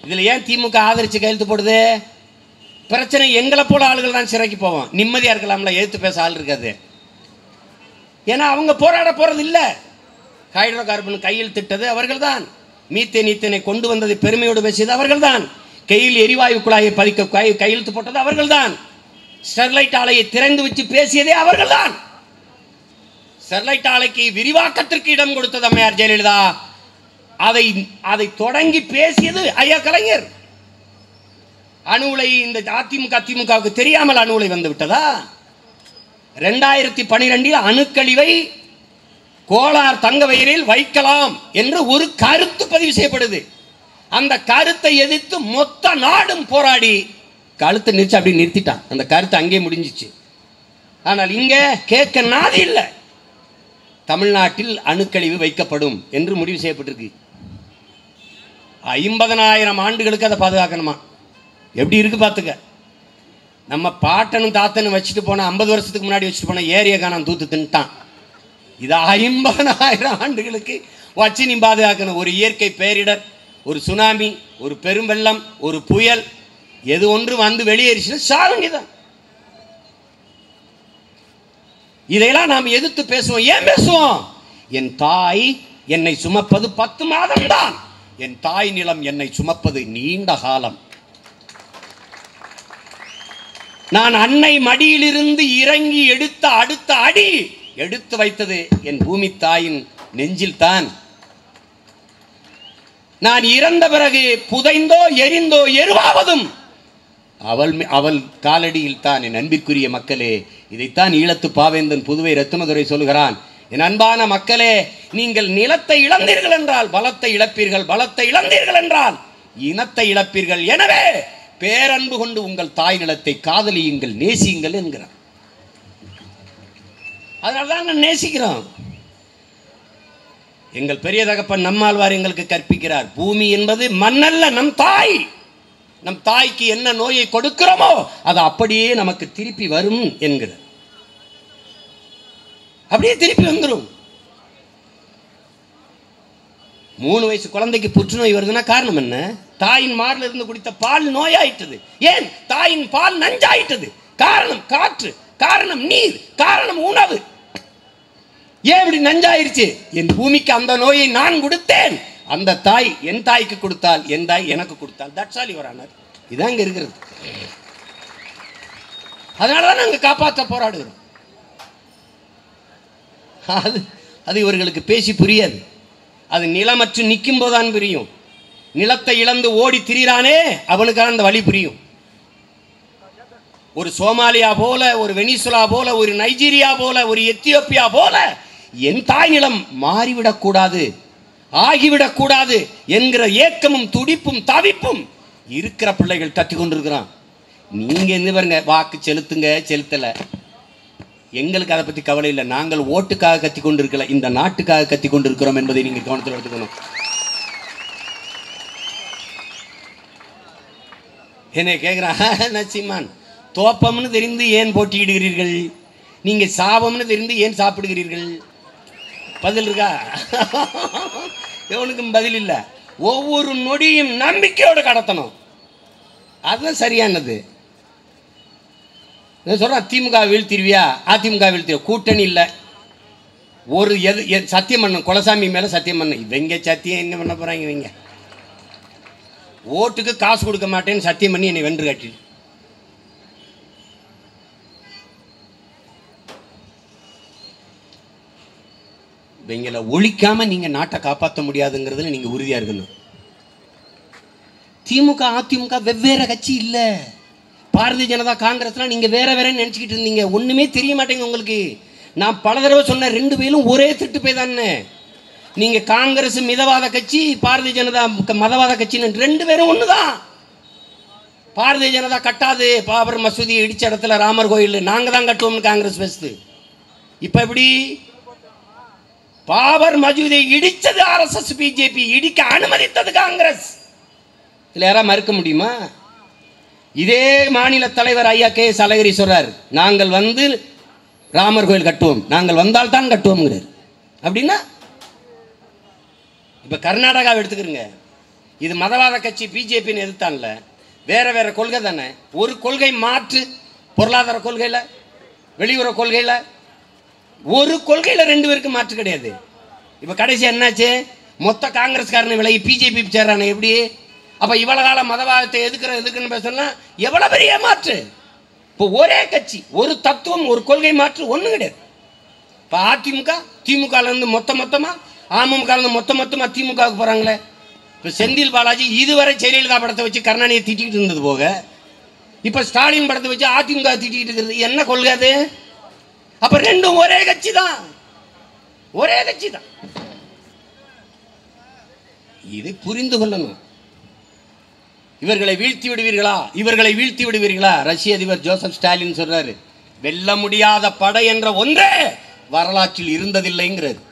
இதுல ஏன் திமுக ஆதரிச்சு கையெழுத்து போடுது பிரச்சனை எங்களை போல ஆளுகள் தான் சிறைக்கு போவோம் நிம்மதியா இருக்கலாம்ல எதிர்த்து பேச ஆள் இருக்காது ஏன்னா அவங்க போராட போறது இல்ல ஹைட்ரோ கார்பன் கையெழுத்திட்டது அவர்கள்தான் மீத்தேன் ஈத்தேனை கொண்டு வந்ததை பெருமையோடு பேசியது அவர்கள்தான் கையில் எரிவாயு குழாயை பதிக்க கை- கையெழுத்து போட்டது அவர்கள்தான் ஸ்டெர்லைட் ஆலையை திறந்து வச்சு பேசியதே அவர்கள்தான் ஸ்டெர்லைட் ஆலைக்கு விரிவாக்கத்திற்கு இடம் கொடுத்தது அம்மையார் ஜெயலலிதா அதை அதை தொடங்கி பேசியது ஐயா கலைஞர் அணு உலை இந்த அதிமுக திமுகவுக்கு தெரியாமல் அணு உலை வந்து விட்டதா ரெண்டாயிரத்தி பனிரெண்டில் அணுக்கழிவை கோலார் தங்க வயலில் வைக்கலாம் என்று ஒரு கருத்து பதிவு செய்யப்படுது அந்த கருத்தை எதிர்த்து மொத்த நாடும் போராடி கழுத்தை நிறுத்தி அப்படி நிறுத்திட்டான் அந்த கருத்து அங்கே முடிஞ்சிச்சு ஆனால் இங்க கேட்க நாதி இல்லை தமிழ்நாட்டில் அணுக்கழிவு வைக்கப்படும் என்று முடிவு செய்யப்பட்டிருக்கு ஐம்பதனாயிரம் ஆண்டுகளுக்கு அதை பாதுகாக்கணுமா எப்படி இருக்கு பார்த்துக்க நம்ம பாட்டனும் தாத்தனும் வச்சுட்டு போன ஐம்பது வருஷத்துக்கு முன்னாடி வச்சுட்டு போன ஏரிய காணம் தூத்து தின்ட்டான் இது ஐம்பதனாயிரம் ஆண்டுகளுக்கு வச்சு நீ பாதுகாக்கணும் ஒரு இயற்கை பேரிடர் ஒரு சுனாமி ஒரு பெருவெள்ளம் ஒரு புயல் எது ஒன்று வந்து வெளியேறிச்சுன்னா சாக வேண்டியதான் இதையெல்லாம் நாம் எதிர்த்து பேசுவோம் ஏன் பேசுவோம் என் தாய் என்னை சுமப்பது பத்து மாதம் தான் என் தாய் நிலம் என்னை சுமப்பது நீண்ட காலம் நான் அன்னை மடியிலிருந்து இறங்கி எடுத்த அடுத்த அடி எடுத்து வைத்தது என் பூமி தாயின் நெஞ்சில் தான் நான் இறந்த பிறகு புதைந்தோ எரிந்தோ எருவாவதும் அவள் மி- அவள் காலடியில் தான் என் அன்பிற்குரிய மக்களே இதைத்தான் ஈழத்து பாவேந்தன் புதுவை ரத்தினதுரை சொல்கிறான் என் அன்பான மக்களே நீங்கள் நிலத்தை இழந்தீர்கள் என்றால் பலத்தை இழப்பீர்கள் பலத்தை இழந்தீர்கள் என்றால் இனத்தை இழப்பீர்கள் எனவே பேரன்பு கொண்டு உங்கள் தாய் நிலத்தை காதலியுங்கள் நேசியுங்கள் என்கிறான் அதனால தான் நான் நேசிக்கிறோம் எங்கள் பெரிய தகப்பன் நம்மாழ்வார் எங்களுக்கு கற்பிக்கிறார் பூமி என்பது மண்ணல்ல நம் தாய் நம் தாய்க்கு என்ன நோயை கொடுக்கிறோமோ அது அப்படியே நமக்கு திருப்பி வரும் என்கிறார் அப்படியே திருப்பி வந்துடும் மூணு வயசு குழந்தைக்கு புற்றுநோய் வருதுன்னா காரணம் என்ன தாயின் மார்ல இருந்து குடித்த பால் நோயாயிட்டது ஏன் தாயின் பால் நஞ்சாயிட்டது காரணம் காற்று காரணம் நீர் காரணம் உணவு ஏன் இப்படி நஞ்சாயிருச்சு என் பூமிக்கு அந்த நோயை நான் கொடுத்தேன் அந்த தாய் என் தாய்க்கு கொடுத்தால் என் தாய் எனக்கு கொடுத்தால் தட்ஸ் ஆல் யுவர் ஆனர் இதான் இங்க இருக்கிறது அதனால தான் நாங்கள் காப்பாற்ற போராடுகிறோம் அது அது இவர்களுக்கு பேசி புரியாது அது நிலமற்று நிற்கும் போதுதான் புரியும் நிலத்தை இழந்து ஓடி திரிகிறானே அவனுக்கான அந்த வழி புரியும் ஒரு சோமாலியா போல ஒரு வெனிசுலா போல ஒரு நைஜீரியா போல ஒரு எத்தியோப்பியா போல என் தாய் நிலம் மாறிவிடக்கூடாது ஆகிவிடக்கூடாது என்கிற ஏக்கமும் துடிப்பும் தவிப்பும் இருக்கிற பிள்ளைகள் கத்தி கொண்டிருக்கிறான் நீங்க என்ன பாருங்க வாக்கு செலுத்துங்க செலுத்தல எங்களுக்கு அதை பத்தி கவலை இல்லை நாங்கள் ஓட்டுக்காக கத்தி கொண்டிருக்கல இந்த நாட்டுக்காக கத்தி கொண்டிருக்கிறோம் என்பதை நீங்க கவனத்தில் எடுத்துக்கணும் என்னை கேட்குறான் நச்சிமான் தோப்பம்னு தெரிந்து ஏன் போட்டியிடுகிறீர்கள் நீங்க சாபம்னு தெரிந்து ஏன் சாப்பிடுகிறீர்கள் பதில் இருக்கா எவனுக்கும் பதில் இல்லை ஒவ்வொரு நொடியும் நம்பிக்கையோடு கடத்தணும் அதுதான் சரியானது நான் சொல்கிறேன் திமுக வீழ்த்திருவியா அதிமுக வீழ்த்திரு கூட்டணி இல்லை ஒரு எது எ- சத்தியம் பண்ணும் குலசாமி மேலே சத்தியம் பண்ணும் இவங்க சத்தியம் என்ன பண்ண போகிறாங்க இவங்க ஓட்டுக்கு காசு கொடுக்க மாட்டேன்னு சத்தியம் பண்ணி என்னை வென்று காட்டி இவங்களை ஒழிக்காம நீங்க நாட்டை காப்பாற்ற முடியாதுங்கிறதுல நீங்க உறுதியா இருக்கணும் திமுக அதிமுக வெவ்வேறு கட்சி இல்ல பாரதிய ஜனதா காங்கிரஸ்லாம் நீங்க வேற வேற நினைச்சுக்கிட்டு இருந்தீங்க ஒண்ணுமே தெரிய மாட்டேங்க உங்களுக்கு நான் பல தடவை சொன்ன ரெண்டு பேரும் ஒரே திட்டு போய் தானே நீங்க காங்கிரஸ் மிதவாத கட்சி பாரதிய ஜனதா க- மதவாத கட்சின்னு ரெண்டு பேரும் ஒண்ணுதான் பாரதிய ஜனதா கட்டாது பாபர் மசூதியை இடிச்ச இடத்துல ராமர் கோயில் நாங்க தான் கட்டுவோம்னு காங்கிரஸ் பேசுது இப்ப எப்படி பாபர் மசூதியை இடிச்சது ஆர்எஸ்எஸ் பிஜேபி இடிக்க அனுமதித்தது காங்கிரஸ் இதுல யாராவது மறுக்க முடியுமா இதே மாநில தலைவர் ஐயா கே எஸ் அழகிரி சொல்றார் நாங்கள் வந்து ராமர் கோயில் கட்டுவோம் நாங்கள் வந்தால் தான் கட்டுவோம்ங்கிறார் அப்படின்னா இப்ப கர்நாடகாவை எடுத்துக்கிறங்க இது மதவாத கட்சி பிஜேபின்னு எதிர்த்தான்ல வேற வேற கொள்கை தானே ஒரு கொள்கை மாற்று பொருளாதார கொள்கையில் வெளியுறவு கொள்கையில் ஒரு கொள்கையில் ரெண்டு பேருக்கு மாற்று கிடையாது இப்போ கடைசி என்னாச்சு மொத்த காங்கிரஸ்காரனை விலகி பிஜேபி சேர்றானே எப்படி அப்போ இவ்வளவு காலம் மதவாதத்தை எதுக்குற எதுக்குன்னு பேசணும்னா எவ்வளோ பெரிய மாற்று இப்போ ஒரே கட்சி ஒரு தத்துவம் ஒரு கொள்கை மாற்று ஒன்றும் கிடையாது இப்போ அதிமுக திமுகலேருந்து மொத்த மொத்தமாக அமமுகலேருந்து மொத்த மொத்தமாக திமுகவுக்கு போகிறாங்களே இப்போ செந்தில் பாலாஜி இதுவரை ஜெயலலிதா படத்தை வச்சு கருணாநிதியை திட்டிக்கிட்டு இருந்தது போக இப்போ ஸ்டாலின் படத்தை வச்சு அதிமுக திட்டிக்கிட்டு இருக்கிறது என்ன கொள்கை அது அப்போ ரெண்டும் ஒரே கட்சி தான் ஒரே கட்சி தான் இதை புரிந்து கொள்ளணும் இவர்களை வீழ்த்தி விடுவீர்களா இவர்களை வீழ்த்தி விடுவீர்களா ரஷ்ய அதிபர் ஜோசப் ஸ்டாலின் சொல்றாரு வெல்ல முடியாத படை என்ற ஒன்றே வரலாற்றில் இருந்ததில்லைங்கிறது